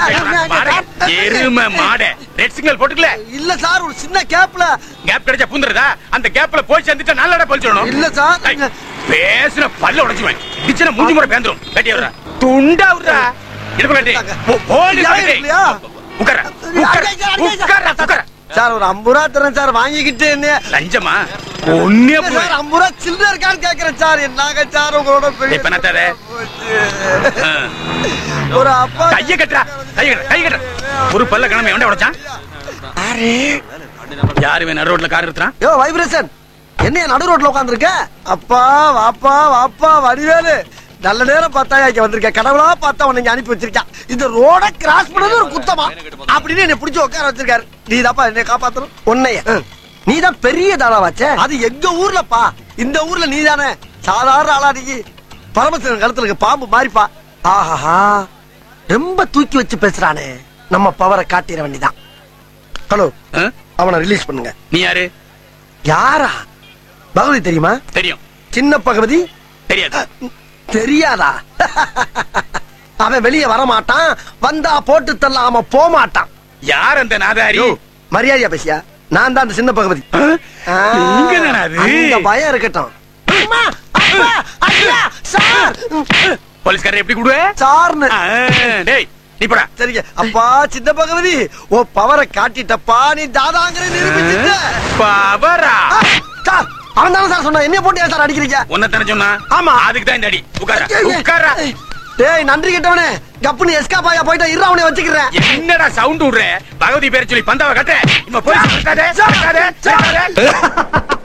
மாடே, எருமை மாடே ரெட் சிக்னல் போட்டுக்கல இல்ல சார் ஒரு சின்ன கேப்ல கேப் கிடைச்சா பூந்துறதா அந்த கேப்ல போய் சேர்ந்துட்டு நல்லடா பழிச்சிடணும் இல்ல சார். ஐ, பேசுன பல்ல உடைச்சுவேன் இடிச்சுனா மூஞ்சி முறை பேந்துரும் கட்டி விடுறா துண்டா விடுறா இடுப்பு கட்டி போ- போலீஸ் யாரும் கட்டி. இல்லையா? உட்கார உட்கார உட்கார உட்கார சார் ஒரு ஐம்பது ரூபா தரேன் சார் வாங்கிக்கிட்டு என்ன லஞ்சமா ஒன்னே இல்ல சார் ஐம்பது ரூபா சில்லற இருக்கான்னு கேக்குறேன் சார் என்னங்க சார் உங்களோட பெரிய இப்ப என்ன தர? போச்சு. ஒரு அப்பா கைய கட்டுறா கைய கட்டுறா கைய கட்டுறா ஒரு பல்ல கிழமை எவன்டா உடைச்சான் யாரு வேணும் நடு ரோட்ல கார் நிறுத்துறான் யோ வைப்ரேஷன் என்ன நடு ரோட்ல உட்காந்துருக்க அப்பா வாப்பா வாப்பா வடிவேலு நல்ல நேரம் பார்த்தா இங்க வந்திருக்க கடவுளா பார்த்தா உன்னை இங்க அனுப்பி வச்சிருக்கான் இந்த ரோட கிராஸ் பண்ணது ஒரு குத்தமா அப்படின்னு என்னை பிடிச்சு உட்கார வச்சிருக்காரு நீ தாப்பா என்னை காப்பாத்தணும் உன்னைய நீ தான் பெரிய தானாவாச்சே அது எங்க ஊர்லப்பா இந்த ஊர்ல நீ தானே சாதாரண ஆளா நீ பரமசிவன் கழுத்துல இருக்க பாம்பு மாறிப்பா ஆஹாஹா ரொம்ப தூக்கி வச்சு பேசுறானே நம்ம பவரை காட்டிட வேண்டிதான் ஹலோ ஆ? அவனை ரிலீஸ் பண்ணுங்க நீ யாரு யாரா பகவதி தெரியுமா தெரியும் சின்ன பகவதி தெரியாது தெரியாதா அவன் வெளியே வர மாட்டான் வந்தா போட்டு தள்ளாம போக மாட்டான் யார் அந்த நாதாரி யோ, மரியாதையா பேசியா நான் தான் அந்த சின்ன பகவதி ஆ? ஆ, நீங்க தானா அது? அந்த பயம் இருக்கட்டும் அம்மா, அப்பா, ஐயா, சார் போலீஸ்காரர் எப்படி கூடுவே சார்னு டேய் நீ போடா சரிங்க அப்பா சின்ன பகவதி ஓ பவரை காட்டிட்டப்பா நீ தாதாங்கிற நிரூபிச்சுட்ட பவரா ஆ, சார் அவன் தானே சார் சொன்னா என்னைய போட்டு ஏன் சார் அடிக்கிறீங்க உன்ன தானே சொன்னா ஆமா. அதுக்கு தான் இந்த அடி உட்கார உட்காரா டேய் நன்றி கெட்டவனே கப்புனு எஸ்கா பாயா போயிட்டா இரு அவனை வச்சுக்கிறேன் என்னடா சவுண்ட் விடுற பகவதி பேரை சொல்லி பந்தாவை கட்ட இவன் போய்